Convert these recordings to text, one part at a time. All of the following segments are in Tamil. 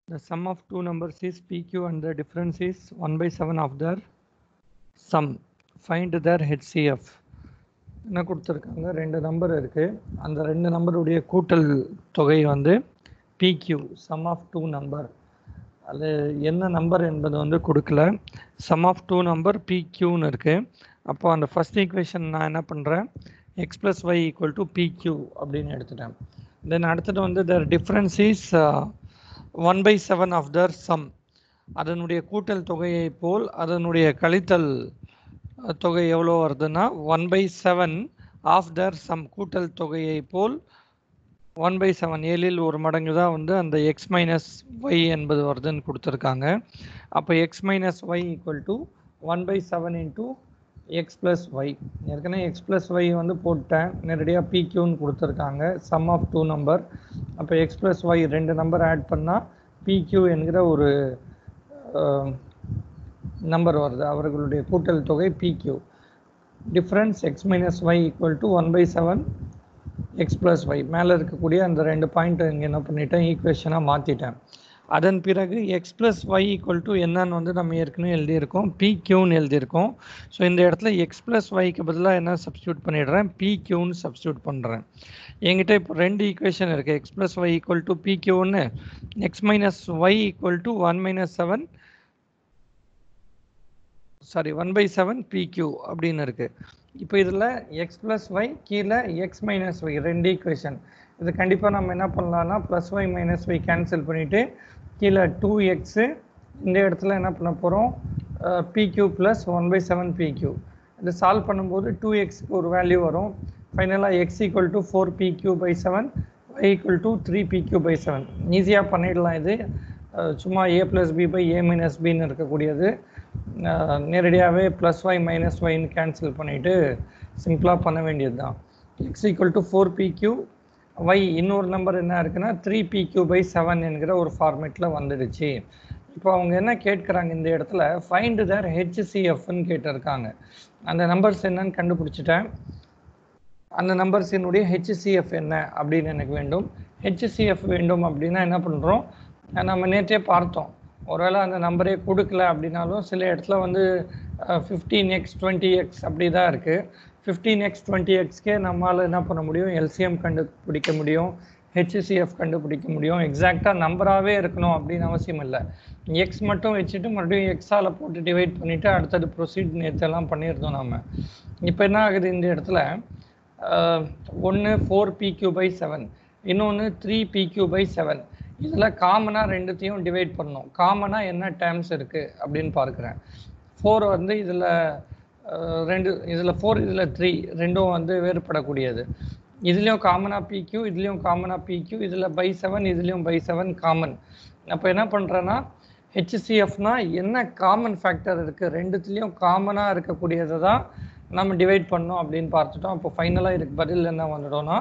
The sum of two numbers is PQ and the difference is 1 by 7 of their sum. Find their HCF. என்ன கொடுத்துருக்காங்க ரெண்டு நம்பர் இருக்கு அந்த ரெண்டு நம்பருடைய கூட்டல் தொகை வந்து PQ sum of two number அது என்ன நம்பர் என்பது வந்து கொடுக்கல sum of two number PQன்னு இருக்கு அப்போ அந்த ஃபர்ஸ்ட் ஈக்குவேஷன் நான் என்ன பண்ணுறேன் x plus y equal to p q அப்படின்னு எடுத்துட்டேன் தென் அடுத்தது வந்து their difference is one by seven of their sum அதனுடைய கூட்டல் தொகையை போல் அதனுடைய கழித்தல் அஹ், தொகை எவ்வளோ வருதுன்னா one by seven of their sum கூட்டல் தொகையை போல் ஒன் பை செவன் ஏழில் ஒரு மடங்கு தான் வந்து அந்த எக்ஸ் மைனஸ் ஒய் என்பது வருதுன்னு கொடுத்துருக்காங்க அப்போ x minus y equal to one by seven into x plus y ஏற்கனவே எக்ஸ் ப்ளஸ் ஒய் வந்து போட்டேன் நேரடியாக பிக்யூன்னு கொடுத்துருக்காங்க சம் ஆஃப் டூ நம்பர் அப்போ எக்ஸ் ப்ளஸ் ஒய் ரெண்டு நம்பர் ஆட் பண்ணால் பிக்யூ என்கிற ஒரு நம்பர் வருது அவர்களுடைய கூட்டல் தொகை p q difference x minus y equal to one by seven x plus y மேலே இருக்கக்கூடிய அந்த ரெண்டு பாயிண்ட் இங்கே என்ன பண்ணிட்டேன் ஈக்குவேஷனாக மாற்றிட்டேன் அதன் பிறகு x plus y equal to என்னன்னு வந்து நம்ம ஏற்கனவே எழுதியிருக்கோம் பி கியூன்னு எழுதியிருக்கோம் ஸோ இந்த இடத்துல எக்ஸ் ப்ளஸ் ஒய்க்கு பதிலாக என்ன சப்ஸ்டியூட் பண்ணிடுறேன் பி கியூன்னு சப்ஸ்டியூட் பண்ணுறேன் என்கிட்ட இப்போ ரெண்டு ஈக்குவேஷன் இருக்குது x plus y equal to p கியூன்னு x minus y equal to one minus seven sorry one by seven p q அப்படின்னு இருக்கு இப்போ இதில் எக்ஸ் ப்ளஸ் ஒய் கீழே எக்ஸ் மைனஸ் ஒய் ரெண்டு ஈக்குவேஷன் இது கண்டிப்பாக நம்ம என்ன பண்ணலாம்னா plus y minus y cancel பண்ணிவிட்டு கீழே டூ எக்ஸு இந்த இடத்துல என்ன பண்ண போகிறோம் p q plus one by seven p q இது சால்வ் பண்ணும்போது டூ எக்ஸ்க்கு ஒரு வேல்யூ வரும் ஃபைனலாக x equal to four p q by seven y equal to three p q by seven ஈஸியாக பண்ணிடலாம் இது அஹ் சும்மா a plus b by a minus பின்னு இருக்கக்கூடியது நேரடியாகவே ப்ளஸ் ஒய் மைனஸ் ஒய்னு கேன்சல் பண்ணிவிட்டு சிம்பிளாக பண்ண வேண்டியது தான் x equal to four p q y இன்னொரு நம்பர் என்ன இருக்குன்னா த்ரீ பிக்யூ பை செவன் என்கிற ஒரு ஃபார்மேட்டில் வந்துடுச்சு இப்போ அவங்க என்ன கேட்குறாங்க இந்த இடத்துல ஃபைண்ட் தர் ஹெச்சிசிஎஃப்னு கேட்டிருக்காங்க அந்த நம்பர்ஸ் என்னன்னு கண்டுபிடிச்சிட்டேன் அந்த நம்பர்ஸினுடைய ஹெச்சிசிஎஃப் என்ன அப்படின்னு எனக்கு வேண்டும் ஹெச்சிசிஎஃப் வேண்டும் அப்படின்னா என்ன பண்ணுறோம் நம்ம நேற்றே பார்த்தோம் ஒருவேளை அந்த நம்பரே கொடுக்கல அப்படின்னாலும் சில இடத்துல வந்து ஃபிஃப்டீன் எக்ஸ் டுவெண்ட்டி எக்ஸ் அப்படி தான் இருக்குது ஃபிஃப்டீன் எக்ஸ் டுவெண்ட்டி எக்ஸ்க்கே நம்மளால் என்ன பண்ண முடியும் எல்சிஎம் கண்டுபிடிக்க முடியும் ஹெச்சிசிஎஃப் கண்டுபிடிக்க முடியும் எக்ஸாக்டாக நம்பராகவே இருக்கணும் அப்படின்னு அவசியம் இல்லை எக்ஸ் மட்டும் வச்சுட்டு மறுபடியும் எக்ஸால் போட்டு டிவைட் பண்ணிவிட்டு அடுத்தது ப்ரொசீட் நேற்றெல்லாம் பண்ணியிருந்தோம் நம்ம இப்போ என்ன ஆகுது இந்த இடத்துல ஒன்று ஃபோர் பிக்யூ பை செவன் இன்னொன்று த்ரீ பிக்யூ பை செவன் இதில் காமனாக ரெண்டுத்தையும் டிவைட் பண்ணணும் காமனாக என்ன டேர்ம்ஸ் இருக்குது அப்படின்னு பார்க்குறேன் ஃபோர் வந்து இதில் ரெண்டு இதில் ஃபோர் இதில் த்ரீ ரெண்டும் வந்து வேறுபடக்கூடியது இதுலேயும் காமனாக பிக்யூ இதுலேயும் காமனாக பிக்யூ இதில் பை செவன் இதுலேயும் பை செவன் காமன் அப்போ என்ன பண்ணுறேன்னா ஹெச்சிசிஎஃப்னா என்ன காமன் ஃபேக்டர் இருக்குது ரெண்டுத்துலேயும் காமனாக இருக்கக்கூடியதை தான் நம்ம டிவைட் பண்ணோம் அப்படின்னு பார்த்துட்டோம் அப்போ ஃபைனலாக இதுக்கு பதில் என்ன வந்துட்டோம்னா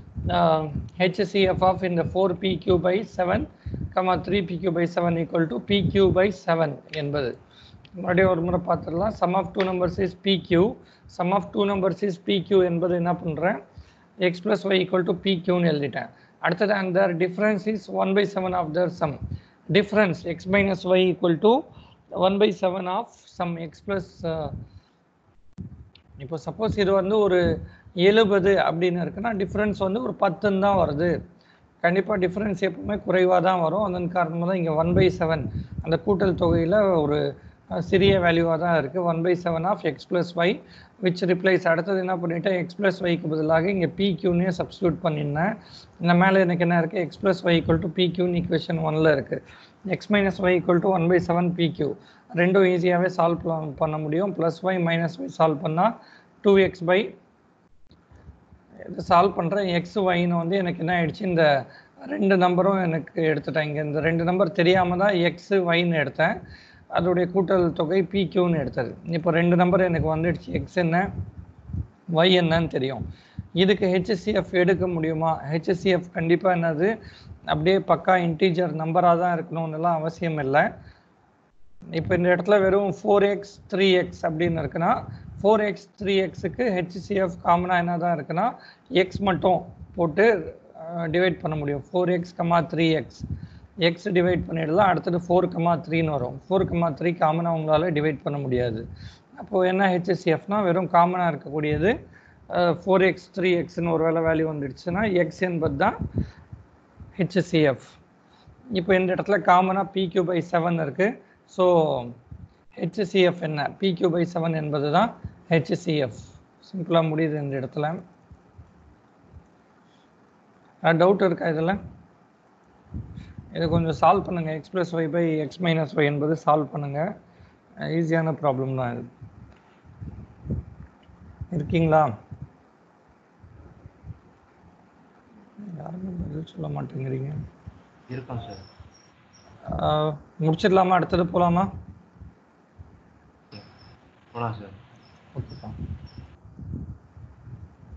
HCF of in the 4 PQ by 7, comma 3 PQ by 7 equal to PQ by 7 என்பது மறுபடியும் ஒரு முறை பார்த்துடலாம் sum of two numbers is PQ sum of two numbers is PQ என்பது என்ன பண்ணுறேன் x plus y equal to PQன்னு எழுதிட்டேன் அடுத்தது and their difference is 1 by 7 of their sum difference x minus y equal to 1 by 7 of sum x plus uh, இப்போ சப்போஸ் இது வந்து ஒரு எழுபது அப்படின்னு இருக்குன்னா டிஃப்ரென்ஸ் வந்து ஒரு பத்துன்னு தான் வருது கண்டிப்பாக டிஃப்ரென்ஸ் எப்பவுமே குறைவாக தான் வரும் அதன் காரணமாக தான் இங்கே ஒன் பை செவன் அந்த கூட்டல் தொகையில் ஒரு அஹ், சிறிய வேல்யூவாக தான் இருக்குது one by seven of x plus y which replies அடுத்தது என்ன பண்ணிட்டேன் எக்ஸ் ப்ளஸ் ஒய்க்கு பதிலாக இங்கே பி கியூனே சப்ஸ்டியூட் பண்ணியிருந்தேன் இந்த மேலே எனக்கு என்ன இருக்குது x plus y equal to p கியூன்னு ஈக்குவேஷன் ஒனில் இருக்குது x minus y equal to one by seven p q ரெண்டும் ஈஸியாகவே சால்வ் பண்ண முடியும் plus y minus y solve பண்ணால் டூ எக்ஸ் பை இதை சால்வ் பண்ணுறேன் எக்ஸ் ஒய்னு வந்து எனக்கு என்ன ஆயிடுச்சு இந்த ரெண்டு நம்பரும் எனக்கு எடுத்துட்டேன் இங்கே இந்த ரெண்டு நம்பர் தெரியாமல் தான் எக்ஸ் ஒய்னு எடுத்தேன் அதோடைய கூட்டல் தொகை பிக்யூன்னு எடுத்தது இப்போ ரெண்டு நம்பர் எனக்கு வந்துடுச்சு எக்ஸ் என்ன ஒய் என்னன்னு தெரியும் இதுக்கு ஹெச்சிசிஎஃப் எடுக்க முடியுமா ஹெச்சிசிஎஃப் கண்டிப்பாக என்னது அப்படியே பக்கா இன்டீஜர் நம்பராக தான் இருக்கணும்னுலாம் அவசியம் இல்லை இப்போ இந்த இடத்துல வெறும் ஃபோர் எக்ஸ் த்ரீ எக்ஸ் அப்படின்னு இருக்குன்னா ஃபோர் எக்ஸ் த்ரீ எக்ஸுக்கு ஹெச்சிசிஎஃப் காமனாக என்ன தான் இருக்குன்னா எக்ஸ் மட்டும் போட்டு டிவைட் பண்ண முடியும் four x comma three x x divide பண்ணிடலாம் அடுத்தது ஃபோர் கமா த்ரீன்னு வரும் ஃபோர் கமா த்ரீ காமனாக உங்களால் டிவைட் பண்ண முடியாது அப்போது என்ன ஹெச்எஸ்சிஎஃப்னா வெறும் காமனாக இருக்கக்கூடியது ஃபோர் எக்ஸ் த்ரீ எக்ஸ்னு ஒரு வேளை வேல்யூ வந்துடுச்சுன்னா எக்ஸ் என்பது தான் ஹெச்எஸ்சிஎஃப் இப்போ இந்த இடத்துல காமனாக பிக்யூ பை செவன் இருக்குது ஸோ ஹெச்சிஎஃப் என்ன பிக்யூ பை செவன் என்பது தான் ஹெச்சிஎஃப் சிம்பிளாக முடியுது இந்த இடத்துல டவுட் இருக்கா இதில் இதை கொஞ்சம் சால்வ் பண்ணுங்கள் x plus y by x minus y என்பது சால்வ் பண்ணுங்கள் ஈஸியான ப்ராப்ளம் தான் இது இருக்கீங்களா யாருமே பதில் சொல்ல மாட்டேங்கிறீங்க இருக்கோம் சார் ஆஹ் முடிச்சிடலாமா அடுத்தது போகலாமா போகலாம் சார் ஓகேப்பா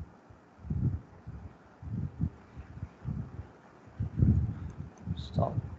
ஸ்டாப்